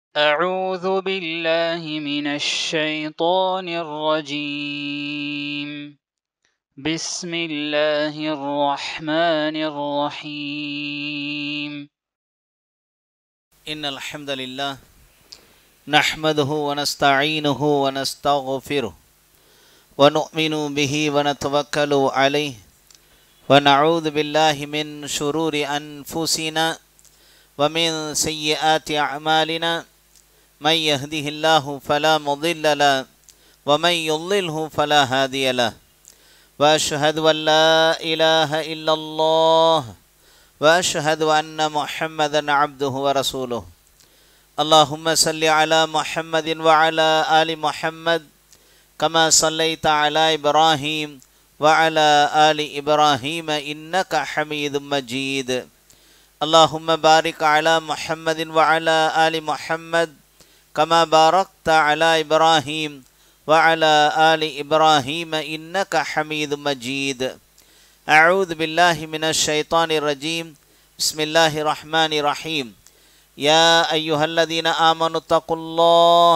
أعوذ بالله من الشيطان الرجيم بسم الله الرحمن الرحيم إن الحمد لله نحمده ونستعينه ونستغفره ونؤمن به ونتوكل عليه ونعوذ بالله من شرور أنفسنا ومن سيئات أعمالنا من يهده الله فلا مضل له ومن يضلله فلا هادي له وأشهد أن لا إله إلا الله واشهد ان محمدا عبده ورسوله اللهم صل على محمد وعلى ال محمد كما صليت على ابراهيم وعلى ال ابراهيم انك حميد مجيد اللهم بارك على محمد وعلى ال محمد كما باركت على ابراهيم وعلى ال ابراهيم انك حميد مجيد أعوذ بالله من الشيطان الرجيم بسم الله الرحمن الرحيم يا أيها الذين آمنوا اتقوا الله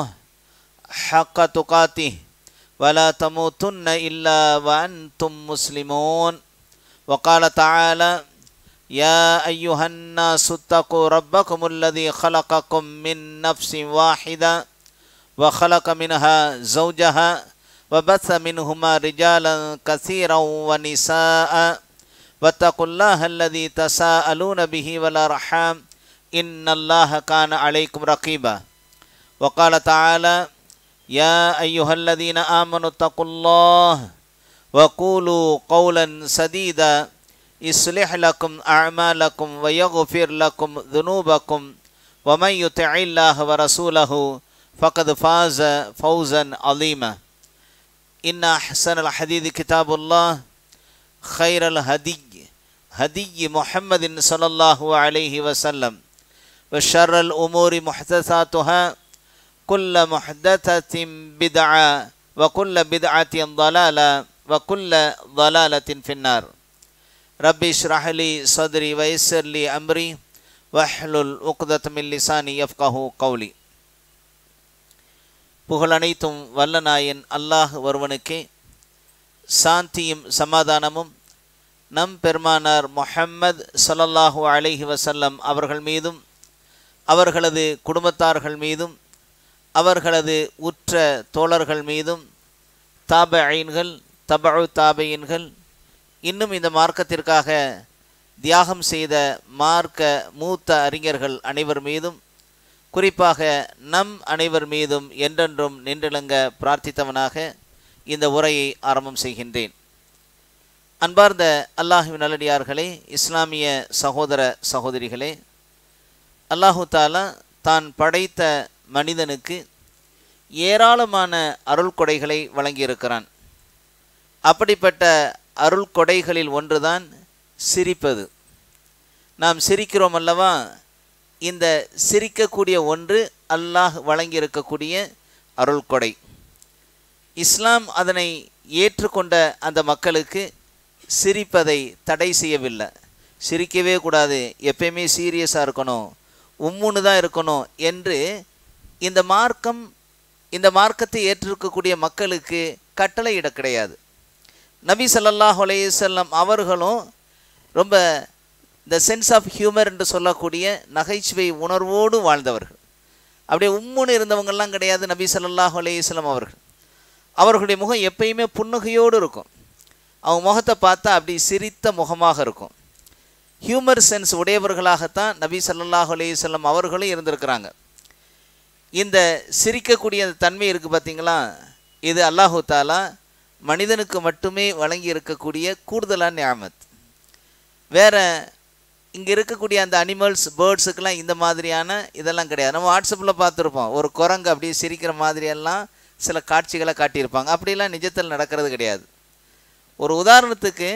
حق تقاته ولا تموتن إلا وأنتم مسلمون وقال تعالى يا أيها الناس اتقوا ربكم الذي خلقكم من نفس واحدة وخلق منها زوجها وبث منهما رجالا كثيرا ونساء واتقوا الله الذي تساءلون به والارحام ان الله كان عليكم رقيبا وقال تعالى يا ايها الذين امنوا اتقوا الله وقولوا قولا سديدا يصلح لكم اعمالكم ويغفر لكم ذنوبكم ومن يطع الله ورسوله فقد فاز فوزا عظيما إن أحسن الحديث كتاب الله خير الهدي هدي محمد صلى الله عليه وسلم وشر الأمور محدثاتها كل محدثة بدعة وكل بدعة ضلالة وكل ضلالة في النار ربي اشرح لي صدري ويسر لي أمري واحلل عقدة من لساني يفقه قولي புகழனைத்தும் வல்ல நாயன் அல்லாஹ் ஒருவனுக்கே சாந்தியும் சமாதானமும் நம் பெருமானார் முஹம்மது சல்லல்லாஹு அலைஹி வசல்லம் அவர்கள் மீதும் அவர்களது குடும்பத்தார்கள் மீதும் அவர்களது உற்ற தோழர்கள் மீதும் தாபஐன்கள் தபு தாபையின்கள் இன்னும் இந்த மார்க்கத்திற்காக தியாகம் செய்த மார்க்க மூத்த அறிஞர்கள் அனைவர் மீதும் குறிப்பாக நம் அனைவர் மீதும் என்றென்றும் நின்றிலங்க பிரார்த்தித்தவனாக இந்த உரையை ஆரம்பம் செய்கின்றேன் அன்பார்ந்த அல்லாஹுவின் நல்லடியார்களே இஸ்லாமிய சகோதர சகோதரிகளே அல்லாஹு தாலா தான் படைத்த மனிதனுக்கு ஏராளமான அருள் கொடைகளை வழங்கியிருக்கிறான் அப்படிப்பட்ட அருள் கொடைகளில் ஒன்றுதான் சிரிப்பது நாம் சிரிக்கிறோம் அல்லவா இந்த சிரிக்கக்கூடிய ஒன்று அல்லாஹ் வழங்கியிருக்கக்கூடிய அருள் கொடை இஸ்லாம் அதனை ஏற்றுக்கொண்ட அந்த மக்களுக்கு சிரிப்பதை தடை செய்யவில்லை சிரிக்கவே கூடாது எப்பயுமே சீரியஸாக இருக்கணும் உம்முன்னு தான் இருக்கணும் என்று இந்த மார்க்கம் இந்த மார்க்கத்தை ஏற்றிருக்கக்கூடிய மக்களுக்கு கட்டளையிட கிடையாது நபி சல்லாஹ் அலையம் அவர்களும் ரொம்ப இந்த சென்ஸ் ஆஃப் ஹியூமர் என்று சொல்லக்கூடிய நகைச்சுவை உணர்வோடு வாழ்ந்தவர்கள் அப்படியே உம்முன்னு இருந்தவங்கெல்லாம் கிடையாது நபி சல்லாஹ் அலையம் அவர்கள் அவர்களுடைய முகம் எப்பயுமே புன்னகையோடு இருக்கும் அவங்க முகத்தை பார்த்தா அப்படி சிரித்த முகமாக இருக்கும் ஹியூமர் சென்ஸ் உடையவர்களாகத்தான் நபி சல்லாஹ் அலையம் அவர்களும் இருந்திருக்கிறாங்க இந்த சிரிக்கக்கூடிய அந்த தன்மை இருக்குது பார்த்தீங்களா இது அல்லாஹு தாலா மனிதனுக்கு மட்டுமே வழங்கி இருக்கக்கூடிய கூடுதலான ஞாபத் வேற இங்கே இருக்கக்கூடிய அந்த அனிமல்ஸ் பேர்ட்ஸுக்கெல்லாம் இந்த மாதிரியான இதெல்லாம் கிடையாது நம்ம வாட்ஸ்அப்பில் பார்த்துருப்போம் ஒரு குரங்கு அப்படியே சிரிக்கிற மாதிரியெல்லாம் சில காட்சிகளை காட்டியிருப்பாங்க அப்படிலாம் நிஜத்தில் நடக்கிறது கிடையாது ஒரு உதாரணத்துக்கு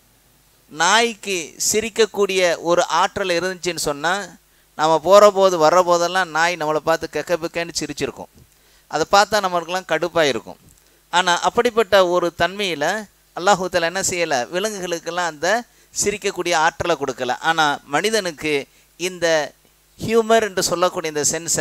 நாய்க்கு சிரிக்கக்கூடிய ஒரு ஆற்றல் இருந்துச்சுன்னு சொன்னால் நம்ம போகிற போது வர்ற போதெல்லாம் நாய் நம்மளை பார்த்து கெக்க பிக்கன்னு சிரிச்சிருக்கும் அதை பார்த்தா நம்மளுக்கெல்லாம் கடுப்பாக இருக்கும் ஆனால் அப்படிப்பட்ட ஒரு தன்மையில் அல்லாஹூத்தல என்ன செய்யலை விலங்குகளுக்கெல்லாம் அந்த சிரிக்கக்கூடிய ஆற்றலை கொடுக்கல ஆனால் மனிதனுக்கு இந்த ஹியூமர் என்று சொல்லக்கூடிய இந்த சென்ஸை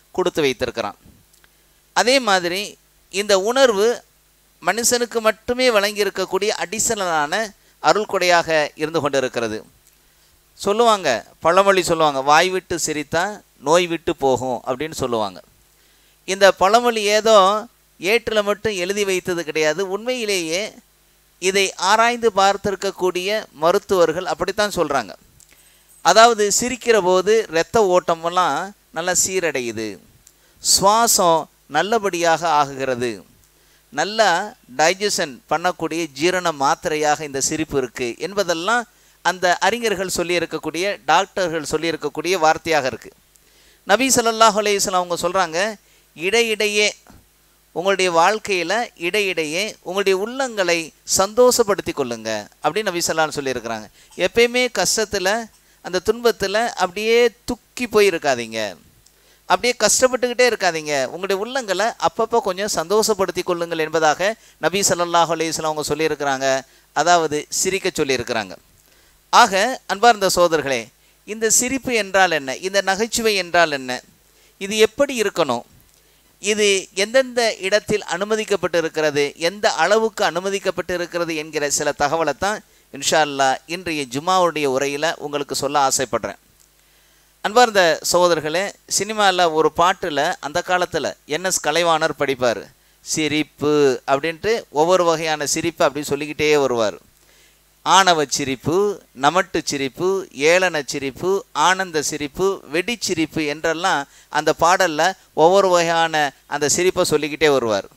கொடுத்து வைத்திருக்கிறான் அதே மாதிரி இந்த உணர்வு மனுஷனுக்கு மட்டுமே வழங்கி இருக்கக்கூடிய அடிஷனலான அருள் கொடையாக இருந்து கொண்டிருக்கிறது சொல்லுவாங்க பழமொழி சொல்லுவாங்க வாய் விட்டு சிரித்தா நோய் விட்டு போகும் அப்படின்னு சொல்லுவாங்க இந்த பழமொழி ஏதோ ஏட்டில் மட்டும் எழுதி வைத்தது கிடையாது உண்மையிலேயே இதை ஆராய்ந்து பார்த்திருக்கக்கூடிய மருத்துவர்கள் அப்படித்தான் சொல்கிறாங்க அதாவது சிரிக்கிற போது இரத்த ஓட்டமெல்லாம் நல்லா சீரடையுது சுவாசம் நல்லபடியாக ஆகுகிறது நல்லா டைஜஷன் பண்ணக்கூடிய ஜீரண மாத்திரையாக இந்த சிரிப்பு இருக்குது என்பதெல்லாம் அந்த அறிஞர்கள் சொல்லியிருக்கக்கூடிய டாக்டர்கள் சொல்லியிருக்கக்கூடிய வார்த்தையாக இருக்குது நபி ஸல்லல்லாஹு அலைஹி வஸல்லம் அவங்க சொல்கிறாங்க இடையிடையே உங்களுடைய வாழ்க்கையில் இடையிடையே உங்களுடைய உள்ளங்களை சந்தோஷப்படுத்தி கொள்ளுங்க அப்படின்னு நபி ஸல்லல்லாஹு சொல்லியிருக்கிறாங்க எப்பயுமே கஷ்டத்தில் அந்த துன்பத்தில் அப்படியே துக்கி போய் இருக்காதீங்க அப்படியே கஷ்டப்பட்டுக்கிட்டே இருக்காதீங்க உங்களுடைய உள்ளங்களை அப்பப்போ கொஞ்சம் சந்தோஷப்படுத்தி கொள்ளுங்கள் என்பதாக நபி ஸல்லல்லாஹு அலைஹி வஸல்லம் அவங்க சொல்லியிருக்கிறாங்க அதாவது சிரிக்க சொல்லியிருக்கிறாங்க ஆக அன்பார்ந்த சோதர்களே இந்த சிரிப்பு என்றால் என்ன இந்த நகைச்சுவை என்றால் என்ன இது எப்படி இருக்கணும் இது எந்தெந்த இடத்தில் அனுமதிக்கப்பட்டு இருக்கிறது எந்த அளவுக்கு அனுமதிக்கப்பட்டு இருக்கிறது என்கிற சில தகவலை தான் இன்ஷா அல்லாஹ் இன்றைய ஜுமாவுடைய உரையில் உங்களுக்கு சொல்ல ஆசைப்படுறேன் அன்பார்ந்த சகோதரர்களே சினிமாவில் ஒரு பாட்டில் அந்த காலத்தில் என்எஸ் கலைவாணர் படிப்பார் சிரிப்பு அப்படின்ட்டு ஒவ்வொரு வகையான சிரிப்பு அப்படி சொல்லிக்கிட்டே வருவார் ஆணவ சிரிப்பு நமட்டு சிரிப்பு ஏளன சிரிப்பு ஆனந்த சிரிப்பு வெடிச்சிரிப்பு என்றெல்லாம் அந்த பாடலில் ஒவ்வொரு வகையான அந்த சிரிப்பை சொல்லிக்கிட்டே வருவார்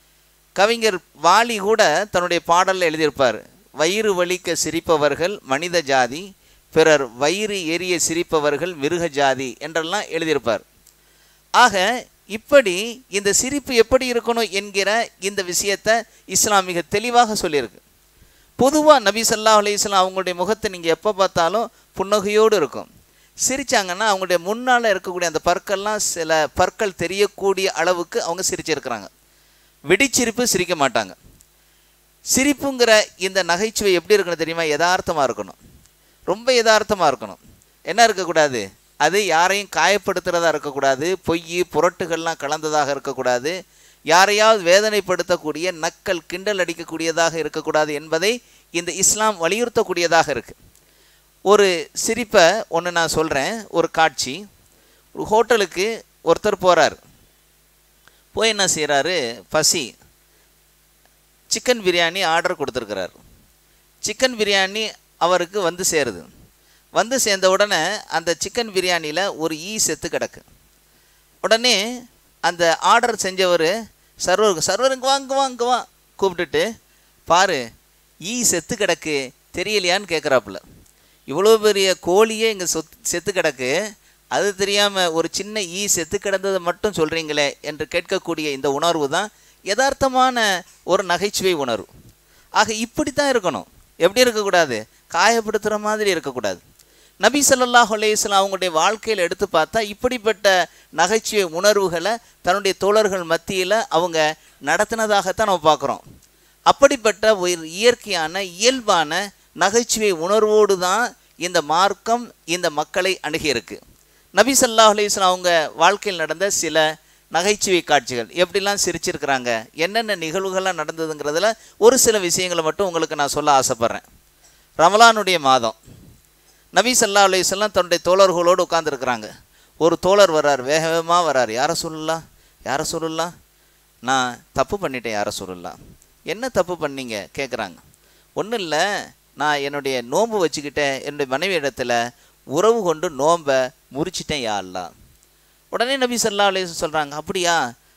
கவிஞர் வாலி கூட தன்னுடைய பாடலில் எழுதியிருப்பார் வயிறு வலிக்க சிரிப்பவர்கள் மனித ஜாதி பிறர் வயிறு எரிய சிரிப்பவர்கள் மிருக ஜாதி என்றெல்லாம் எழுதியிருப்பார் ஆக இப்படி இந்த சிரிப்பு எப்படி இருக்கணும் என்கிற இந்த விஷயத்தை இஸ்லாம் மிக தெளிவாக சொல்லியிருக்கு பொதுவாக நபி ஸல்லல்லாஹு அலைஹி வஸல்லம் அவங்களுடைய முகத்தை நீங்கள் எப்போ பார்த்தாலும் புன்னகையோடு இருக்கும் சிரிச்சாங்கன்னா அவங்களுடைய முன்னால் இருக்கக்கூடிய அந்த பற்கள்லாம் சில பற்கள் தெரியக்கூடிய அளவுக்கு அவங்க சிரிச்சிருக்கிறாங்க வெடிச்சிரிப்பு சிரிக்க மாட்டாங்க சிரிப்புங்கிற இந்த நகைச்சுவை எப்படி இருக்கணும் தெரியுமா யதார்த்தமாக இருக்கணும் ரொம்ப யதார்த்தமாக இருக்கணும் என்ன இருக்கக்கூடாது அது யாரையும் காயப்படுத்துகிறதா இருக்கக்கூடாது பொய் புரட்டுகள்லாம் கலந்ததாக இருக்கக்கூடாது யாரையாவது வேதனைப்படுத்தக்கூடிய நக்கல் கிண்டல் அடிக்கக்கூடியதாக இருக்கக்கூடாது என்பதை இந்த இஸ்லாம் வலியுறுத்தக்கூடியதாக இருக்குது ஒரு சிரிப்பை ஒன்று நான் சொல்கிறேன் ஒரு காட்சி ஒரு ஹோட்டலுக்கு ஒருத்தர் போகிறார் போய் என்ன செய்கிறாரு பசி சிக்கன் பிரியாணி ஆர்டர் கொடுத்துருக்கிறார் சிக்கன் பிரியாணி அவருக்கு வந்து சேருது வந்து சேர்ந்த உடனே அந்த சிக்கன் பிரியாணியில் ஒரு ஈ செத்து கிடக்கு உடனே அந்த ஆர்டர் செஞ்சவர் சர்வருக்கு சர்வருக்கு வாங்க வாங்க வா கூப்பிட்டுட்டு பாரு ஈ செத்து கிடக்கு தெரியலையான்னு கேட்குறாப்புல இவ்வளோ பெரிய கோழியே இங்கே சொத் செத்து கிடக்கு அது தெரியாமல் ஒரு சின்ன ஈ செத்து கிடந்ததை மட்டும் சொல்கிறீங்களே என்று கேட்கக்கூடிய இந்த உணர்வு தான் யதார்த்தமான ஒரு நகைச்சுவை உணர்வு ஆக இப்படி தான் இருக்கணும் எப்படி இருக்கக்கூடாது காயப்படுத்துகிற மாதிரி இருக்கக்கூடாது நபி ஸல்லல்லாஹு அலைஹி வஸல்லம் அவங்களுடைய வாழ்க்கையில் எடுத்து பார்த்தா இப்படிப்பட்ட நகைச்சுவை உணர்வுகளை தன்னுடைய தோழர்கள் மத்தியில் அவங்க நடத்தினதாகத்தான் நம்ம பார்க்குறோம் அப்படிப்பட்ட ஒரு இயற்கையான இயல்பான நகைச்சுவை உணர்வோடு தான் இந்த மார்க்கம் இந்த மக்களை அணுகியிருக்கு நபி ஸல்லல்லாஹு அலைஹி வஸல்லம் அவங்க வாழ்க்கையில் நடந்த சில நகைச்சுவை காட்சிகள் எப்படிலாம் சிரிச்சிருக்கிறாங்க என்னென்ன நிகழ்வுகள்லாம் நடந்ததுங்கிறதுல ஒரு சில விஷயங்களை மட்டும் உங்களுக்கு நான் சொல்ல ஆசைப்பட்றேன் ரமலானுடைய மாதம் நபி சல்லா அலையுசல்லாம் தன்னுடைய தோழர்களோடு உட்காந்துருக்குறாங்க ஒரு தோழர் வர்றார் வேக வேகமாக வர்றார் யாரை சொல்லலாம் யாரை சொல்லலாம் நான் தப்பு பண்ணிட்டேன் யாரை சொல்லலாம் என்ன தப்பு பண்ணீங்க கேட்குறாங்க ஒன்றும் இல்லை நான் என்னுடைய நோன்பு வச்சுக்கிட்டேன் என்னுடைய மனைவி இடத்துல உறவு கொண்டு நோன்பை முறிச்சிட்டேன் யா அல்லாஹ் உடனே நபி சல்லா அலையம் சொல்கிறாங்க அப்படியா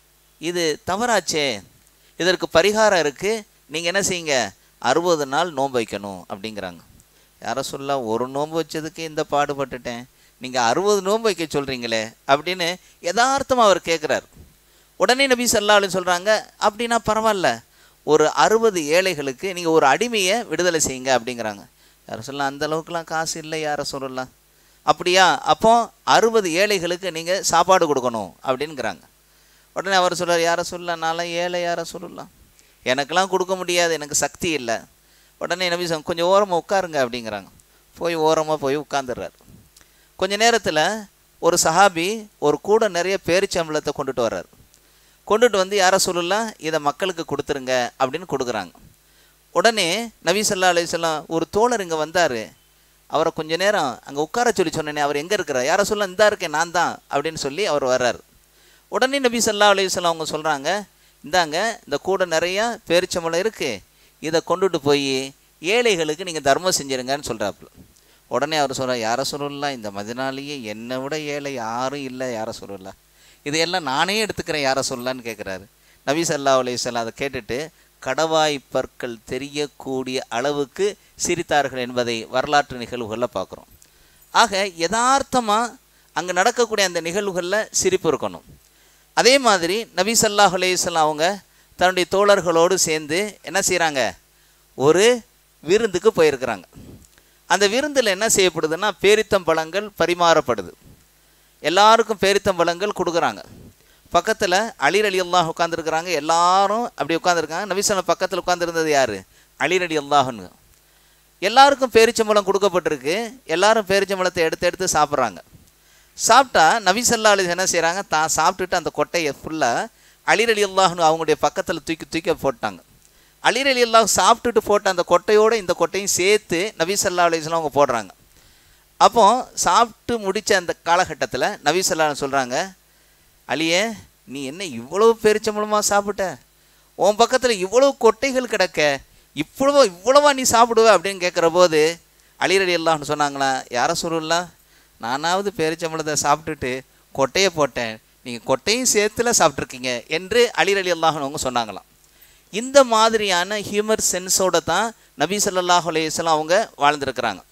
இது தவறாச்சே இதற்கு பரிகாரம் இருக்குது நீங்கள் என்ன செய்யுங்க அறுபது நாள் நோன்பு வைக்கணும் அப்படிங்கிறாங்க யாரை சொல்ல ஒரு நோன்பு வச்சதுக்கு இந்த பாடுபட்டுட்டேன் நீங்கள் அறுபது நோன்பு வைக்க சொல்கிறீங்களே அப்படின்னு யதார்த்தமாக அவர் கேட்குறார் உடனே நபி சல்லாலும் சொல்கிறாங்க அப்படின்னா பரவாயில்ல ஒரு அறுபது ஏழைகளுக்கு நீங்கள் ஒரு அடிமையை விடுதலை செய்யுங்க அப்படிங்கிறாங்க யாரை சொல்லலாம் அந்த அளவுக்குலாம் காசு இல்லை யாரை சொல்லலாம் அப்படியா அப்போ அறுபது ஏழைகளுக்கு நீங்கள் சாப்பாடு கொடுக்கணும் அப்படிங்கிறாங்க உடனே அவர் சொல்கிறார் யாரை சொல்லலாம் நான்லாம் ஏழை யாரை சொல்லலாம் எனக்கெல்லாம் கொடுக்க முடியாது எனக்கு சக்தி இல்லை உடனே நபி சொல் கொஞ்சம் ஓரமாக உட்காருங்க அப்படிங்கிறாங்க போய் ஓரமாக போய் உட்காந்துடுறாரு கொஞ்ச நேரத்தில் ஒரு சஹாபி ஒரு கூட நிறைய பேரிச்சம்பளத்தை கொண்டுட்டு வர்றார் கொண்டுட்டு வந்து யாரை சொல்லலாம் இதை மக்களுக்கு கொடுத்துருங்க அப்படின்னு கொடுக்குறாங்க உடனே நபி ஸல்லல்லாஹு அலைஹி வஸல்லம் ஒரு தோழர் இங்கே வந்தார் அவரை கொஞ்ச நேரம் அங்கே உட்கார சொல்லி சொன்னேனே அவர் எங்கே இருக்கிறார் யாரை சொல்ல இந்தா இருக்கேன் நான் தான் அப்படின்னு சொல்லி அவர் வர்றார் உடனே நபி ஸல்லல்லாஹு அலைஹி வஸல்லம் அவங்க சொல்கிறாங்க இந்தாங்க இந்த கூட நிறையா பேரிச்சம்பளம் இருக்குது இதை கொண்டுட்டு போய் ஏழைகளுக்கு நீங்கள் தர்மம் செஞ்சிருங்கன்னு சொல்கிறாப்புல உடனே அவர் சொல்கிறார் யாரை சொல்லலாம் இந்த மதினாலேயே என்னை விட ஏழை யாரும் இல்லை யாரை சொல்லலாம் இதையெல்லாம் நானே எடுத்துக்கிறேன் யாரை சொல்லலான்னு கேட்குறாரு நபி ஸல்லல்லாஹு அலைஹி வஸல்லம் அதை கேட்டுட்டு கடவாய் பற்கள் தெரியக்கூடிய அளவுக்கு சிரித்தார்கள் என்பதை வரலாற்று நிகழ்வுகளில் பார்க்குறோம் ஆக யதார்த்தமாக அங்கே நடக்கக்கூடிய அந்த நிகழ்வுகளில் சிரிப்பு இருக்கணும் அதே மாதிரி நபி ஸல்லல்லாஹு அலைஹி வஸல்லம் அவங்க தன்னுடைய தோழர்களோடு சேர்ந்து என்ன செய்கிறாங்க ஒரு விருந்துக்கு போயிருக்கிறாங்க அந்த விருந்தில் என்ன செய்யப்படுதுன்னா பேரித்தம்பழங்கள் பரிமாறப்படுது எல்லாருக்கும் பேரித்தம்பழங்கள் கொடுக்குறாங்க பக்கத்தில் அலிர் அலி அல்லாஹ் உட்காந்துருக்குறாங்க எல்லாரும் அப்படி உட்காந்துருக்காங்க நபிசல்லம் பக்கத்தில் உட்காந்துருந்தது யார் அலிர் அலி அல்லாஹ்னு எல்லாருக்கும் பேரிச்சம்பழம் கொடுக்கப்பட்டிருக்கு எல்லாரும் பேரிச்சம்பழத்தை எடுத்து எடுத்து சாப்பிட்றாங்க சாப்பிட்டா நபி ஸல்லல்லாஹு அலைஹி என்ன செய்கிறாங்க தான் சாப்பிட்டுட்டு அந்த கொட்டையை ஃபுல்லாக அலிர் அலி அல்லாஹ்னு அவங்களுடைய பக்கத்தில் தூக்கி தூக்கி போட்டாங்க அலிர் அலி அல்லாஹ் சாப்பிட்டுட்டு போட்ட அந்த கொட்டையோடு இந்த கொட்டையும் சேர்த்து நபி ஸல்லல்லாஹு அலைஹி வஸல்லம் அவங்க போடுறாங்க அப்போ சாப்பிட்டு முடித்த அந்த காலகட்டத்தில் நபி ஸல்லல்லாஹு சொல்கிறாங்க அலியே நீ என்ன இவ்வளவு பேரிச்சம்பழமாக சாப்பிட்ட உன் பக்கத்தில் இவ்வளவு கொட்டைகள் கிடக்க இவ்வளவோ இவ்வளவா நீ சாப்பிடுவ அப்படின்னு கேட்குற போது அலிரடி அல்லாஹ்னு சொன்னாங்களா யாரை சொல்லலாம் நானாவது பேரிச்சம்பழத்தை சாப்பிட்டுட்டு கொட்டையை போட்டேன் நீங்கள் கொட்டையும் சேர்த்துல சாப்பிட்ருக்கீங்க என்று அலிரடி அல்லாஹ்னு அவங்க சொன்னாங்களாம் இந்த மாதிரியான ஹியூமர் சென்ஸோட தான் நபி ஸல்லல்லாஹு அலைஹி வஸல்லம் அவங்க வாழ்ந்திருக்கிறாங்க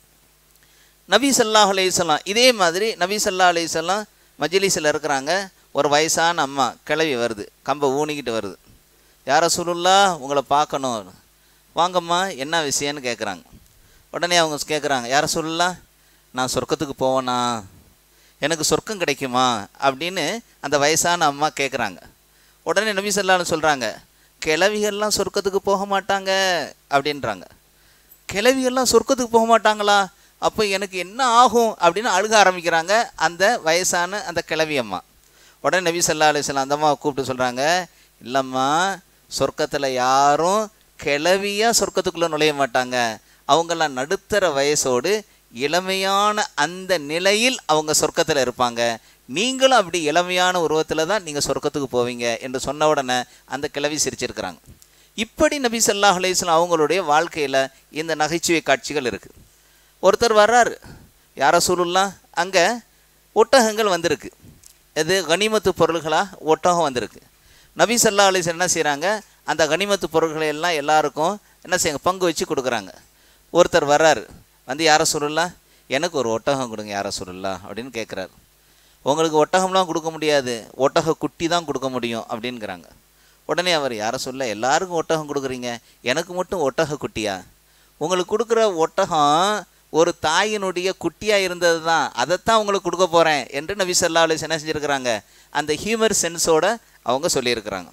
நபி ஸல்லல்லாஹு அலைஹி வஸல்லம் இதே மாதிரி நபி ஸல்லல்லாஹு அலைஹி வஸல்லம் மஜ்லிஸில் இருக்கிறாங்க ஒரு வயசான அம்மா கிளவி வருது கம்பை ஊனிக்கிட்டு வருது யார சொல்லுல்லா உங்களை பார்க்கணும் வாங்கம்மா என்ன விஷயம்னு கேட்குறாங்க உடனே அவங்க கேட்குறாங்க யார சொல்லலாம் நான் சொர்க்கத்துக்கு போவேனா எனக்கு சொர்க்கம் கிடைக்குமா அப்படின்னு அந்த வயசான அம்மா கேட்குறாங்க உடனே நபி சொல்லான்னு சொல்கிறாங்க கிளவிகள்லாம் சொர்க்கத்துக்கு போக மாட்டாங்க அப்படின்றாங்க கிளவிகள்லாம் சொர்க்கத்துக்கு போக மாட்டாங்களா அப்போ எனக்கு என்ன ஆகும் அப்படின்னு அழுக ஆரம்பிக்கிறாங்க அந்த வயசான அந்த கிளவி அம்மா உடனே நபி ஸல்லல்லாஹு அலைஹி வஸல்லம் அந்த அம்மாவை கூப்பிட்டு சொல்கிறாங்க இல்லைம்மா சொர்க்கத்தில் யாரும் கிளவியாக சொர்க்கத்துக்குள்ளே நுழைய மாட்டாங்க அவங்கெல்லாம் நடுத்தர வயசோடு இளமையான அந்த நிலையில் அவங்க சொர்க்கத்தில் இருப்பாங்க நீங்களும் அப்படி இளமையான உருவத்தில் தான் நீங்கள் சொர்க்கத்துக்கு போவீங்க என்று சொன்ன உடனே அந்த கிளவி சிரிச்சிருக்கிறாங்க இப்படி நபி ஸல்லல்லாஹு அலைஹி வஸல்லம் அவங்களுடைய வாழ்க்கையில் இந்த நகைச்சுவை காட்சிகள் இருக்குது ஒருத்தர் வர்றாரு யார சொல்லலாம் அங்கே ஒட்டகங்கள் வந்திருக்கு இது கனிமத்து பொருள்களாக ஒட்டகம் வந்திருக்கு நபி ஸல்லல்லாஹு அலைஹி வஸல்லம் என்ன செய்கிறாங்க அந்த கனிமத்து பொருள்களை எல்லாம் எல்லாருக்கும் என்ன செய்யுங்க பங்கு வச்சு கொடுக்குறாங்க ஒருத்தர் வர்றாரு வந்து யாரை சொல்லலாம் எனக்கு ஒரு ஒட்டகம் கொடுங்க யாரை சொல்லலாம் அப்படின்னு கேட்குறாரு உங்களுக்கு ஒட்டகம்லாம் கொடுக்க முடியாது ஒட்டக குட்டி தான் கொடுக்க முடியும் அப்படிங்கிறாங்க உடனே அவர் யாரை சொல்ல எல்லாருக்கும் ஒட்டகம் கொடுக்குறீங்க எனக்கு மட்டும் ஒட்டக குட்டியா உங்களுக்கு கொடுக்குற ஒட்டகம் ஒரு தாயினுடைய குட்டியாக இருந்தது தான் அதைத்தான் உங்களுக்கு கொடுக்க போகிறேன் என்று நபி ஸல்லல்லாஹு அலைஹி வஸல்லம் என்ன செஞ்சுருக்கிறாங்க அந்த ஹியூமர் சென்ஸோட அவங்க சொல்லியிருக்கிறாங்க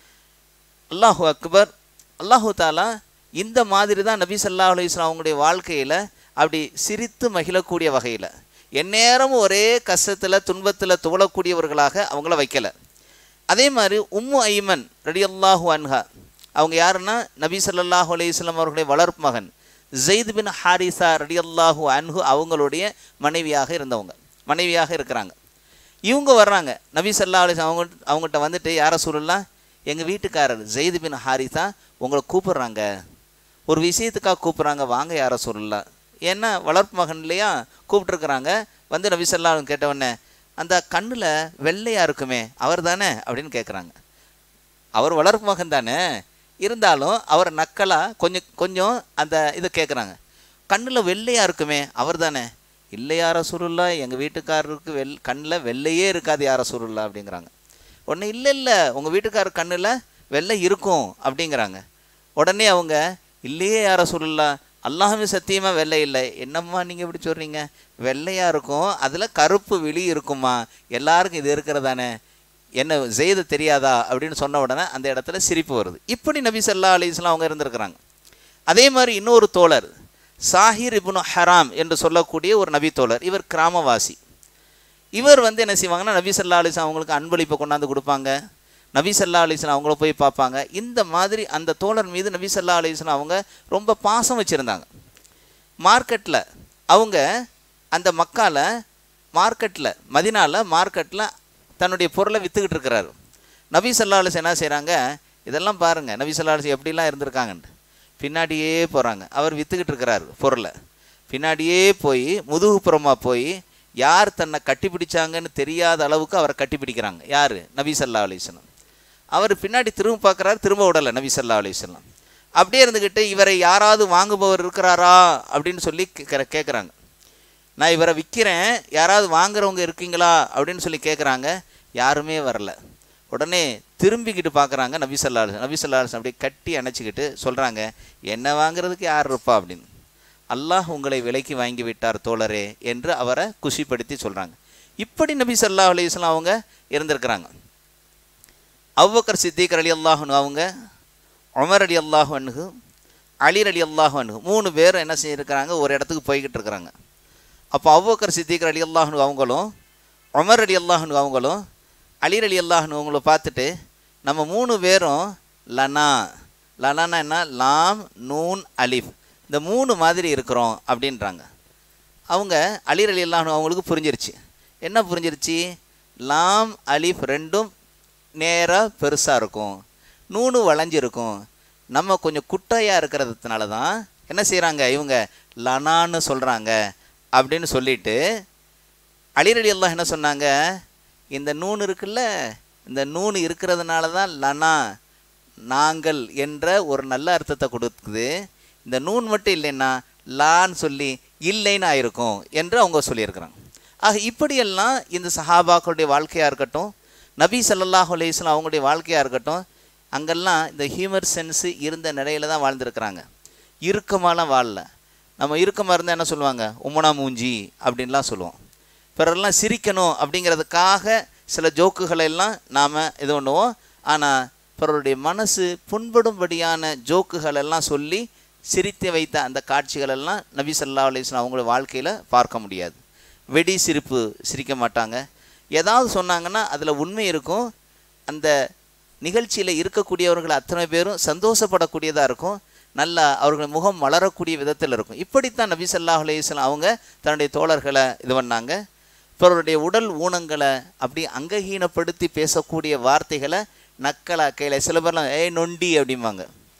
அல்லாஹு அக்பர் அல்லாஹு தாலா இந்த மாதிரி தான் நபி ஸல்லல்லாஹு அலைஹி வஸல்லம் அவங்களுடைய வாழ்க்கையில் அப்படி சிரித்து மகிழக்கூடிய வகையில் எந்நேரமும் ஒரே கஷ்டத்தில் துன்பத்தில் துவளக்கூடியவர்களாக அவங்கள வைக்கலை அதே மாதிரி உம்மு ஐமன் ரடியல்லாஹு அன்ஹா அவங்க யாருன்னா நபி ஸல்லல்லாஹு அலைஹி வஸல்லம் அவர்களுடைய வளர்ப்பு மகன் ஜெயித் பின் ஹாரிசா ரடியல்லாஹு அன்ஹு அவங்களுடைய மனைவியாக இருந்தவங்க மனைவியாக இருக்கிறாங்க இவங்க வர்றாங்க நபி ஸல்லல்லாஹு அலைஹி வஸல்லம் அவங்க அவங்ககிட்ட வந்துட்டு யாரை சொல்லலாம் எங்கள் வீட்டுக்காரர் ஜெயித் பின் ஹாரிசா உங்களை கூப்பிடுறாங்க ஒரு விஷயத்துக்காக கூப்பிட்றாங்க வாங்க யாரை சொல்லலாம் ஏன்னா வளர்ப்பு மகன் இல்லையா கூப்பிட்டுருக்குறாங்க வந்து நபி ஸல்லல்லாஹு அலைஹி கேட்டவொடனே அந்த கண்ணில் வெள்ளையாக இருக்குமே அவர் தானே அப்படின்னு கேட்குறாங்க அவர் வளர்ப்பு மகன் தானே இருந்தாலும் அவர் நக்கலாக கொஞ்சம் கொஞ்சம் அந்த இதை கேட்குறாங்க கண்ணில் வெள்ளையாக இருக்குமே அவர் தானே இல்லை யார சுருல்லா எங்கள் வீட்டுக்காரருக்கு வெள் கண்ணில் வெள்ளையே இருக்காது யார சுருல்லா அப்படிங்கிறாங்க உடனே இல்லை இல்லை உங்கள் வீட்டுக்காரர் கண்ணில் வெள்ளை இருக்கும் அப்படிங்கிறாங்க உடனே அவங்க இல்லையே யார சுருல்லா அல்லாஹுமே சத்தியமாக வெள்ளை இல்லை என்னம்மா நீங்கள் இப்படி சொல்கிறீங்க வெள்ளையாக இருக்கும் அதில் கருப்பு விழி இருக்குமா எல்லாருக்கும் இது இருக்கிறதானே என்ன செய்து தெரியாதா அப்படின்னு சொன்ன உடனே அந்த இடத்துல சிரிப்பு வருது இப்படி நபி சல்லா அலிஸ்லாம் அவங்க இருந்திருக்கிறாங்க அதே மாதிரி இன்னொரு தோழர் சாஹிர் இப்னு ஹராம் என்று சொல்லக்கூடிய ஒரு நபி தோழர் இவர் கிராமவாசி இவர் வந்து என்ன செய்வாங்கன்னா நபி சல்லா அலிஸ்லாம் அவங்களுக்கு அன்பளிப்பை கொண்டாந்து கொடுப்பாங்க நபி சல்லா அலிஸ்லாம் அவங்கள போய் பார்ப்பாங்க இந்த மாதிரி அந்த தோழர் மீது நபி சல்லா அலிஸ்லாம் அவங்க ரொம்ப பாசம் வச்சுருந்தாங்க மார்க்கெட்டில் அவங்க அந்த மக்கால மார்க்கெட்டில் மதினால மார்க்கெட்டில் தன்னுடைய பொருளை விற்றுக்கிட்டு இருக்கிறாரு நபி சல்லா அலிஸ் என்ன செய்கிறாங்க இதெல்லாம் பாருங்கள் நபி சல்லா அலிஸ் எப்படிலாம் இருந்திருக்காங்கன்ட்டு பின்னாடியே போகிறாங்க அவர் விற்றுக்கிட்டு இருக்கிறாரு பொருளை பின்னாடியே போய் முதுகுப்புறமாக போய் யார் தன்னை கட்டிப்பிடிச்சாங்கன்னு தெரியாத அளவுக்கு அவரை கட்டிப்பிடிக்கிறாங்க யார் நபி சல்லா அலிஸ்லாம் அவர் பின்னாடி திரும்ப பார்க்குறாரு திரும்ப விடலை நபி சல்லா அலிஸ்லாம் அப்படியே இருந்துக்கிட்டு இவரை யாராவது வாங்குபவர் இருக்கிறாரா அப்படின்னு சொல்லி கேட்குற கேட்குறாங்க நான் இவரை விற்கிறேன் யாராவது வாங்குறவங்க இருக்கீங்களா அப்படின்னு சொல்லி கேட்குறாங்க யாருமே வரல உடனே திரும்பிக்கிட்டு பார்க்குறாங்க நபி சல்லா அலிஸ்லாம் நபி சல்லா அலிஸ்லாம் அப்படியே கட்டி அணைச்சிக்கிட்டு சொல்கிறாங்க என்ன வாங்குறதுக்கு யார் இருப்பா அப்படின்னு அல்லாஹ் உங்களை விலைக்கு வாங்கி விட்டார் தோழரே என்று அவரை குஷிப்படுத்தி சொல்கிறாங்க இப்படி நபி சல்லா அலிஸ்லாம் அவங்க இருந்திருக்கிறாங்க அவ்வக்கர் சித்திகர் அலி அல்லாஹனு அவங்க உமர் அலி அல்லாஹு அணுகு அலிர் அலி அல்லாஹு அணுகு மூணு பேரும் என்ன செஞ்சுருக்கிறாங்க ஒரு இடத்துக்கு போய்கிட்டு இருக்கிறாங்க அப்போ அவ்வக்கர் சித்திகர் அலி அல்லாஹனு அவங்களும் உமர் அலி அல்லாஹனு அவங்களும் அலிர் அலி அல்லாஹனு அவங்கள பார்த்துட்டு நம்ம மூணு பேரும் லனா லனானா என்ன லாம் நூன் அலிஃப் இந்த மூணு மாதிரி இருக்கிறோம் அப்படின்றாங்க அவங்க அலிர் அலி அல்லாஹனு அவங்களுக்கு புரிஞ்சிருச்சு என்ன புரிஞ்சிருச்சு லாம் அலிஃப் ரெண்டும் நேராக பெருசாக இருக்கும் நூனு வளைஞ்சிருக்கும் நம்ம கொஞ்சம் குட்டையாக இருக்கிறதுனால தான் என்ன செய்கிறாங்க இவங்க லனான்னு சொல்கிறாங்க அப்படின்னு சொல்லிட்டு அலிர் அலி அல்லாஹ் என்ன சொன்னாங்க இந்த நூன் இருக்குல்ல இந்த நூன் இருக்கிறதுனால தான் லனா நாங்கள் என்ற ஒரு நல்ல அர்த்தத்தை கொடுக்குது இந்த நூன் மட்டும் இல்லைன்னா லான்னு சொல்லி இல்லைன்னு ஆயிருக்கும் என்று அவங்க சொல்லியிருக்கிறாங்க ஆக இப்படியெல்லாம் இந்த சஹாபாக்களுடைய வாழ்க்கையாக இருக்கட்டும் நபி சல்லாஹ் அலையம் அவங்களுடைய வாழ்க்கையாக இருக்கட்டும் அங்கெல்லாம் இந்த ஹியூமர் சென்ஸு இருந்த நிலையில தான் வாழ்ந்துருக்குறாங்க இறுக்கமாலாம் வாழல நம்ம இறுக்கமாக இருந்தால் என்ன சொல்லுவாங்க உம்மனா மூஞ்சி அப்படின்லாம் சொல்லுவோம் பிறரெல்லாம் சிரிக்கணும் அப்படிங்கிறதுக்காக சில ஜோக்குகளை எல்லாம் நாம் இது பண்ணுவோம் ஆனால் பிறருடைய மனசு புண்படும்படியான ஜோக்குகள் எல்லாம் சொல்லி சிரித்து வைத்த அந்த காட்சிகள் எல்லாம் நபி சல்லா அலிஸ்லாம் அவங்களோட வாழ்க்கையில் பார்க்க முடியாது வெடி சிரிப்பு சிரிக்க மாட்டாங்க ஏதாவது சொன்னாங்கன்னா அதில் உண்மை இருக்கும் அந்த நிகழ்ச்சியில் இருக்கக்கூடியவர்கள் அத்தனை பேரும் சந்தோஷப்படக்கூடியதாக இருக்கும் நல்லா அவர்கள் முகம் மலரக்கூடிய விதத்தில் இருக்கும் இப்படித்தான் நபி சல்லாஹ் அலையம் அவங்க தன்னுடைய தோழர்களை இது பண்ணாங்க பிறருடைய உடல் ஊனங்களை அப்படி அங்கஹீனப்படுத்தி பேசக்கூடிய வார்த்தைகளை நக்கலா கையில் சில பேர்லாம் ஏய் நொண்டி அப்படிம்பாங்க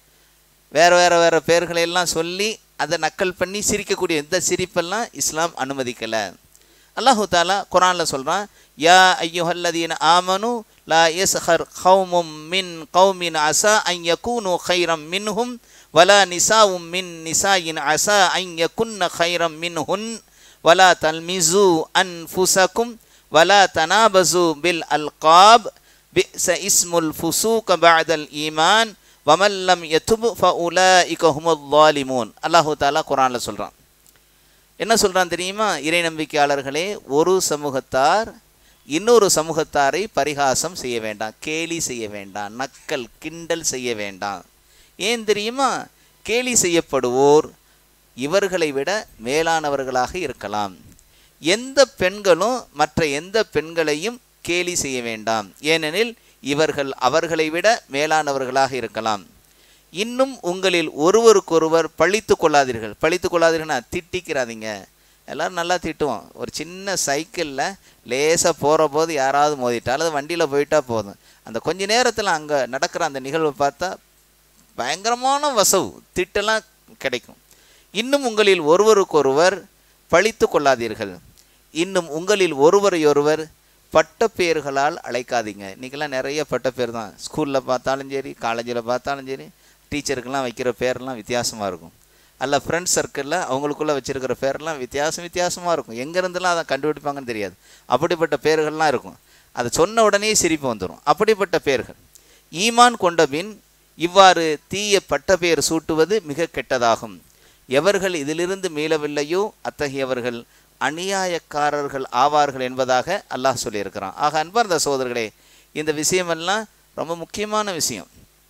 வேறு வேறு வேறு பேர்களை எல்லாம் சொல்லி அதை நக்கல் பண்ணி சிரிக்கக்கூடிய இந்த சிரிப்பெல்லாம் இஸ்லாம் அனுமதிக்கலை அல்லாஹு தாலா குரானில் சொல்கிறான் யா ஐயுஹல்லதீன ஆமனு லா யஸ்ஹர் கௌமும் மின் கௌமின் அசா ஐ யகூனு ஹைரம் மின்ஹும் வலா நிசாவும் மின் நிசாயின் அசா ஐ யகுன்ன ஹைரம் மின்ஹுன் வலா தல்மிசு அன்ஃபுசக்கும் வலா தனாபசு பில் அல்காப் பிஸ இஸ்முல் ஃபுசூக பஅதல் ஈமான் வமல்லம் யதுபு ஃபஉலாஇக ஹுமுல் ஸாலிமூன் அல்லாஹு தாலா குரானில் சொல்கிறான் என்ன சொல்கிறான் தெரியுமா இறை நம்பிக்கையாளர்களே ஒரு சமூகத்தார் இன்னொரு சமூகத்தாரை பரிகாசம் செய்ய வேண்டாம் கேலி செய்ய வேண்டாம் நக்கல் கிண்டல் செய்ய வேண்டாம் ஏன் தெரியுமா கேலி செய்யப்படுவோர் இவர்களை விட மேலானவர்களாக இருக்கலாம் எந்த பெண்களும் மற்ற எந்த பெண்களையும் கேலி செய்ய வேண்டாம் ஏனெனில் இவர்கள் அவர்களை விட மேலானவர்களாக இருக்கலாம் இன்னும் உங்களில் ஒருவருக்கொருவர் பழித்து கொள்ளாதீர்கள் பழித்து கொள்ளாதீர்கள்னா திட்டிக்கிறாதீங்க எல்லோரும் நல்லா திட்டுவோம் ஒரு சின்ன சைக்கிளில் லேசாக போகிற போது யாராவது மோதிட்டா அல்லது வண்டியில் போயிட்டா போதும் அந்த கொஞ்ச நேரத்தில் அங்கே நடக்கிற அந்த நிகழ்வை பார்த்தா பயங்கரமான வசவு திட்டெல்லாம் கிடைக்கும் இன்னும் உங்களில் ஒருவருக்கொருவர் பழித்து கொள்ளாதீர்கள் இன்னும் உங்களில் ஒருவரையொருவர் பட்டப்பேர்களால் அழைக்காதீங்க இன்றைக்கெல்லாம் நிறைய பட்டப்பேர் தான் ஸ்கூலில் பார்த்தாலும் சரி காலேஜில் பார்த்தாலும் சரி டீச்சருக்கெல்லாம் வைக்கிற பேரெல்லாம் வித்தியாசமாக இருக்கும் அல்ல ஃப்ரெண்ட்ஸ் சர்க்கிளில் அவங்களுக்குள்ளே வச்சுருக்கிற பேரெல்லாம் வித்தியாசம் வித்தியாசமாக இருக்கும் எங்கேருந்துலாம் அதை கண்டுபிடிப்பாங்கன்னு தெரியாது அப்படிப்பட்ட பேர்கள்லாம் இருக்கும் அதை சொன்ன உடனே சிரிப்பு வந்துடும் அப்படிப்பட்ட பேர்கள் ஈமான் கொண்ட பின் இவ்வாறு தீய பட்டப்பெயர் சூட்டுவது மிக கெட்டதாகும் எவர்கள் இதிலிருந்து மீளவில்லையோ அத்தகையவர்கள் அநியாயக்காரர்கள் ஆவார்கள் என்பதாக அல்லாஹ் சொல்லியிருக்கிறான் ஆக அன்பார்ந்த சோதர்களே இந்த விஷயமெல்லாம் ரொம்ப முக்கியமான விஷயம்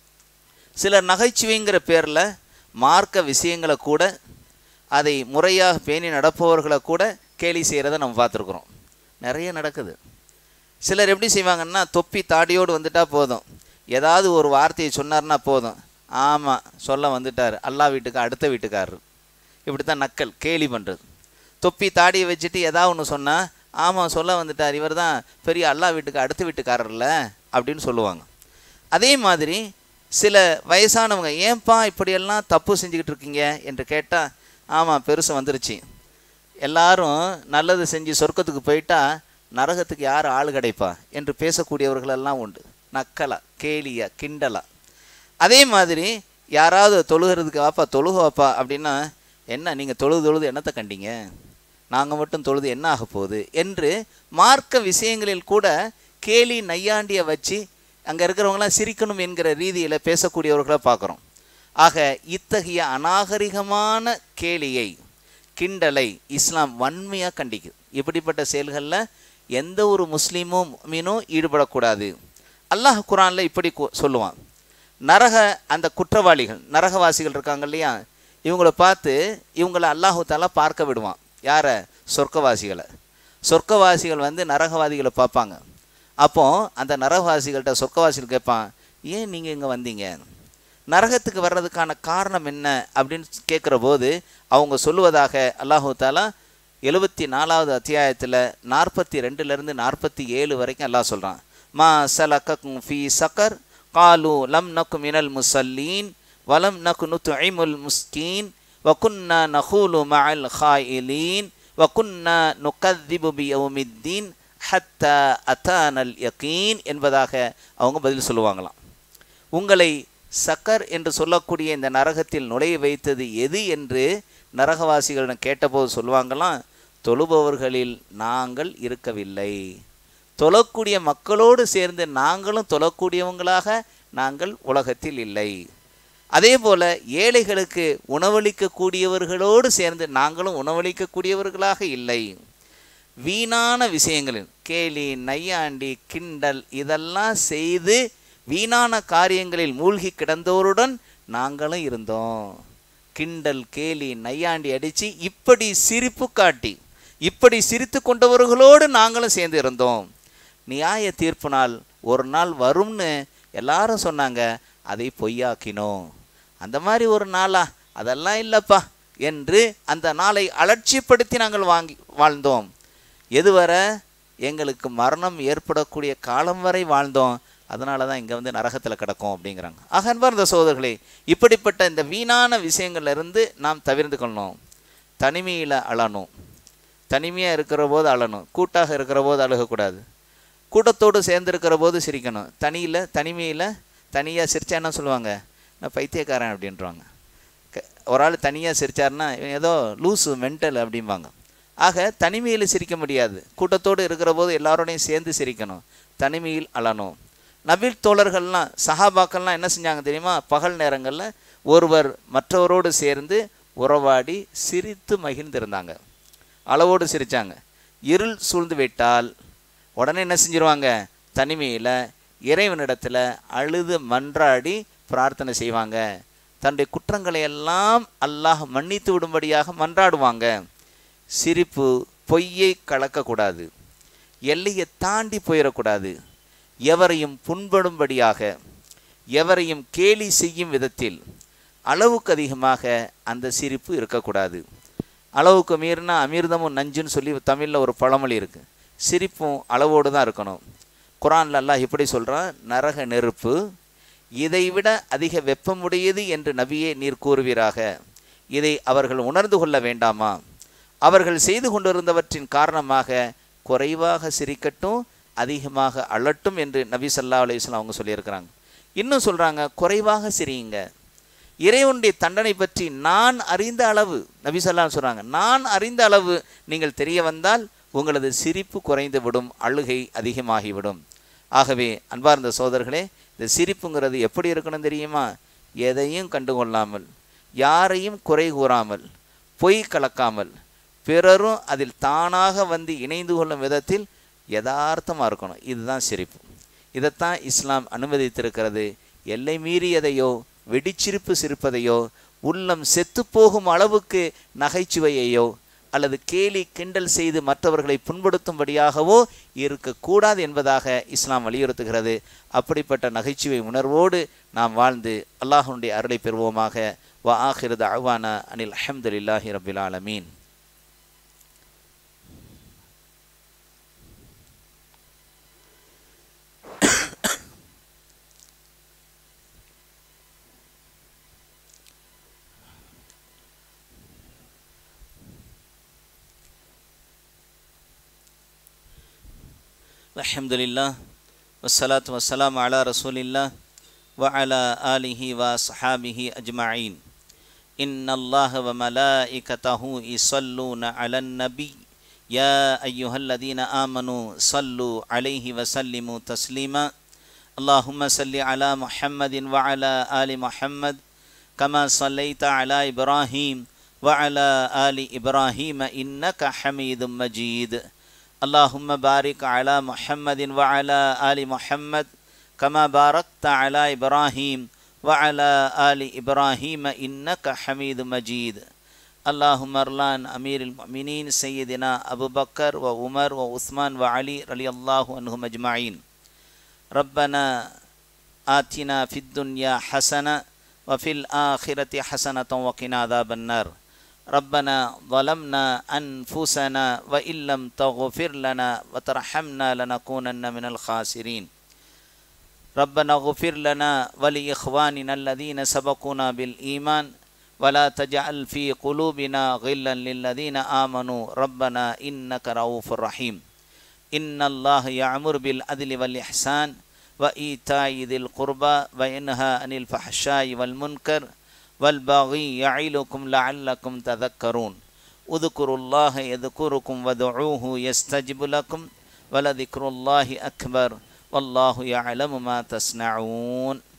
சிலர் நகைச்சுவைங்கிற பேரில் மார்க்க விஷயங்களை கூட அதை முறையாக பேணி நடப்பவர்களை கூட கேலி செய்கிறத நம்ம பார்த்துருக்குறோம் நிறைய நடக்குது சிலர் எப்படி செய்வாங்கன்னா தொப்பி தாடியோடு வந்துட்டா போதும் ஏதாவது ஒரு வார்த்தையை சொன்னார்னா போதும் ஆமாம் சொல்ல வந்துட்டார் அல்லா வீட்டுக்கு அடுத்த வீட்டுக்காரர் இப்படி தான் நக்கல் கேலி பண்ணுறது தொப்பி தாடியை வச்சுட்டு ஏதாவது ஒன்று சொன்னால் ஆமாம் சொல்ல வந்துட்டார் இவர் தான் பெரிய அல்லா வீட்டுக்கு அடுத்த வீட்டுக்காரர்ல அப்படின்னு சொல்லுவாங்க அதே மாதிரி சில வயசானவங்க ஏன்பா இப்படியெல்லாம் தப்பு செஞ்சுக்கிட்டு இருக்கீங்க என்று கேட்டால் ஆமாம் பெருசு வந்துருச்சு எல்லாரும் நல்லது செஞ்சு சொர்க்கத்துக்கு போயிட்டா நரகத்துக்கு யார் ஆள் கிடைப்பா என்று பேசக்கூடியவர்களெல்லாம் உண்டு நக்கலா கேலியா கிண்டலா அதே மாதிரி யாராவது தொழுகிறதுக்கு வாப்பா தொழுக வாப்பா அப்படின்னா என்ன நீங்கள் தொழுது தொழுது என்னத்தை கண்டீங்க நாங்கள் மட்டும் தொழுது என்ன ஆக போகுது என்று மார்க்க விஷயங்களில் கூட கேலி நையாண்டியை வச்சு அங்கே இருக்கிறவங்களாம் சிரிக்கணும் என்கிற ரீதியில் பேசக்கூடியவர்களை பார்க்குறோம் ஆக இத்தகைய அநாகரிகமான கேலியை கிண்டலை இஸ்லாம் வன்மையாக கண்டிக்குது இப்படிப்பட்ட செயல்களில் எந்த ஒரு முஸ்லீமும் மீனும் ஈடுபடக்கூடாது அல்லாஹ் குரானில் இப்படி கு- சொல்லுவான் நரக அந்த குற்றவாளிகள் நரகவாசிகள் இருக்காங்க இல்லையா இவங்கள பார்த்து இவங்களை அல்லாஹு தாலா பார்க்க விடுவான் யாரை சொர்க்கவாசிகளை சொர்க்கவாசிகள் வந்து நரகவாதிகளை பார்ப்பாங்க அப்போ அந்த நரகவாசிகள்கிட்ட சொர்க்கவாசிகள் கேட்பான் ஏன் நீங்கள் இங்கே வந்தீங்க நரகத்துக்கு வர்றதுக்கான காரணம் என்ன அப்படின்னு கேட்குற போது அவங்க சொல்லுவதாக அல்லாஹு தாலா எழுபத்தி நாலாவது அத்தியாயத்தில் நாற்பத்தி ரெண்டுலேருந்து நாற்பத்தி ஏழு வரைக்கும் அல்லாஹ் சொல்கிறான் மா சலக்கும் ஃபி சக்கர் காலு லம் நக்கு மினல் முசல்லீன் வலம் நக்கு நுத்துஇமுல் முஸ்கீன் வகுன்னா நஹூலு மஅல் ஹாயிலீன் வகுன்னா நுகத்திபு பி யௌமித்தீன் ஹத்தா அத்தானல் யகீன் என்பதாக அவங்க பதில் சொல்லுவாங்களாம் உங்களை சக்கர் என்று சொல்லக்கூடிய இந்த நரகத்தில் நுழைய வைத்தது எது என்று நரகவாசிகளிடம் கேட்டபோது சொல்லுவாங்களாம் தொழுபவர்களில் நாங்கள் இருக்கவில்லை தொழக்கூடிய மக்களோடு சேர்ந்து நாங்களும் தொழக்கூடியவங்களாக நாங்கள் உலகத்தில் இல்லை அதே போல ஏழைகளுக்கு உணவளிக்கக்கூடியவர்களோடு சேர்ந்து நாங்களும் உணவளிக்கக்கூடியவர்களாக இல்லை வீணான விஷயங்களில் கேலி நையாண்டி கிண்டல் இதெல்லாம் செய்து வீணான காரியங்களில் மூழ்கி கிடந்தோருடன் நாங்களும் இருந்தோம் கிண்டல் கேலி நையாண்டி அடித்து இப்படி சிரிப்பு காட்டி இப்படி சிரித்து கொண்டவர்களோடு நாங்களும் சேர்ந்து இருந்தோம் நியாய தீர்ப்பு நாள் ஒரு நாள் வரும்னு எல்லாரும் சொன்னாங்க அதை பொய்யாக்கினோம் அந்த மாதிரி ஒரு நாளா அதெல்லாம் இல்லைப்பா என்று அந்த நாளை அலட்சியப்படுத்தி நாங்கள் வாங்கி வாழ்ந்தோம் எதுவரை எங்களுக்கு மரணம் ஏற்படக்கூடிய காலம் வரை வாழ்ந்தோம் அதனால தான் இங்கே வந்து நரகத்தில் கிடக்கும் அப்படிங்கிறாங்க ஆக அன்பார்ந்த சோதர்களே இப்படிப்பட்ட இந்த வீணான விஷயங்கள்ல இருந்து நாம் தவிர்த்து கொள்ளணும் தனிமையில் அழணும் தனிமையாக இருக்கிற போது அழணும் கூட்டாக இருக்கிற போது அழுகக்கூடாது கூட்டத்தோடு சேர்ந்துருக்கிற போது சிரிக்கணும் தனியில் தனிமையில் தனியாக சிரிச்சா என்ன சொல்லுவாங்க நான் பைத்தியக்காரன் அப்படின்றவாங்க க- ஒரு ஆள் தனியாக சிரிச்சாருன்னா இவன் ஏதோ லூசு மென்டல் அப்படிம்பாங்க ஆக தனிமையில் சிரிக்க முடியாது கூட்டத்தோடு இருக்கிற போது எல்லாரோடையும் சேர்ந்து சிரிக்கணும் தனிமையில் அழணும் நபில் தோழர்கள்லாம் சஹாபாக்கள்லாம் என்ன செஞ்சாங்க தெரியுமா பகல் நேரங்களில் ஒருவர் மற்றவரோடு சேர்ந்து உறவாடி சிரித்து மகிழ்ந்திருந்தாங்க அளவோடு சிரித்தாங்க இருள் சூழ்ந்து விட்டால் உடனே என்ன செஞ்சிருவாங்க தனிமையில் இறைவனிடத்தில் அழுது மன்றாடி பிரார்த்தனை செய்வாங்க தன்னுடைய குற்றங்களை எல்லாம் அல்லாஹ் மன்னித்து விடும்படியாக மன்றாடுவாங்க சிரிப்பு பொய்யை கலக்கக்கூடாது எல்லையை தாண்டி போயிடக்கூடாது எவரையும் புண்படும்படியாக எவரையும் கேலி செய்யும் விதத்தில் அளவுக்கு அதிகமாக அந்த சிரிப்பு இருக்கக்கூடாது அளவுக்கு மீறினா அமிர்தமும் நஞ்சுன்னு சொல்லி தமிழில் ஒரு பழமொழி இருக்குது சிரிப்பும் அளவோடு தான் இருக்கணும் குரான்ல அல்லாஹ் இப்படி சொல்கிறான் நரக நெருப்பு இதைவிட அதிக வெப்பமுடையது என்று நபியே நீர் கூறுவீராக இதை அவர்கள் உணர்ந்து கொள்ள வேண்டாமா அவர்கள் செய்து கொண்டிருந்தவற்றின் காரணமாக குறைவாக சிரிக்கட்டும் அதிகமாக அழட்டும் என்று நபி ஸல்லல்லாஹு அலைஹி வஸல்லம் அவங்க சொல்லியிருக்கிறாங்க இன்னும் சொல்கிறாங்க குறைவாக சிரியுங்க இறைவனுடைய தண்டனை பற்றி நான் அறிந்த அளவு நபி ஸல்லல்லாஹு சொல்கிறாங்க நான் அறிந்த அளவு நீங்கள் தெரிய வந்தால் உங்களது சிரிப்பு குறைந்து விடும் அழுகை அதிகமாகிவிடும் ஆகவே அன்பார்ந்த சோதர்களே இந்த சிரிப்புங்கிறது எப்படி இருக்கணும் தெரியுமா எதையும் கண்டுகொள்ளாமல் யாரையும் குறை கூறாமல் பொய் கலக்காமல் பிறரும் அதில் தானாக வந்து இணைந்து கொள்ளும் விதத்தில் யதார்த்தமாக இருக்கணும் இதுதான் சிரிப்பு இதைத்தான் இஸ்லாம் அனுமதித்திருக்கிறது எல்லை மீறியதையோ வெடிச்சிரிப்பு சிரிப்பதையோ உள்ளம் செத்துப்போகும் அளவுக்கு நகைச்சுவையையோ அல்லது கேலி கிண்டல் செய்து மற்றவர்களை புண்படுத்தும்படியாகவோ இருக்கக்கூடாது என்பதாக இஸ்லாம் வலியுறுத்துகிறது அப்படிப்பட்ட நகைச்சுவை உணர்வோடு நாம் வாழ்ந்து அல்லாஹனுடைய அருளை பெறுவோமாக வா ஆஹிரது அவானா அனில் அஹமதுல்லாஹி ரபில் ஆலமீன் الحمد لله والصلاة والسلام على رسول الله وعلى آله وصحابه أجمعين إن الله وملائكته يصلون على النبي يا أيها الذين آمنوا صلوا عليه وسلموا تسليما اللهم صل على محمد وعلى آل محمد كما صليت على إبراهيم وعلى آل إبراهيم إنك حميد مجيد اللهم بارك على محمد وعلى آل محمد كما باركت على إبراهيم وعلى آل إبراهيم إنك حميد مجيد اللهم ارلان أمير المؤمنين سيدنا أبو بكر وعمر وعثمان وعلي رضي الله عنهم أجمعين ربنا آتنا في الدنيا حسنة وفي الآخرة حسنة وقنا عذاب النار ربنا ظلمنا أنفسنا وإن لم تغفر لنا وترحمنا لنكونن من الخاسرين ربنا اغفر لنا ولإخواننا الذين سبقونا بالإيمان ولا تجعل في قلوبنا غلا للذين آمنوا ربنا إنك رؤوف رحيم إن الله يعمر بالعدل والإحسان وإيتاء ذي القربى وينهى عن الفحشاء والمنكر والبغي يعظكم لعلكم تذكرون اذكروا الله يذكركم ودعوه يستجب لكم ولذكر الله أكبر والله يعلم ما تصنعون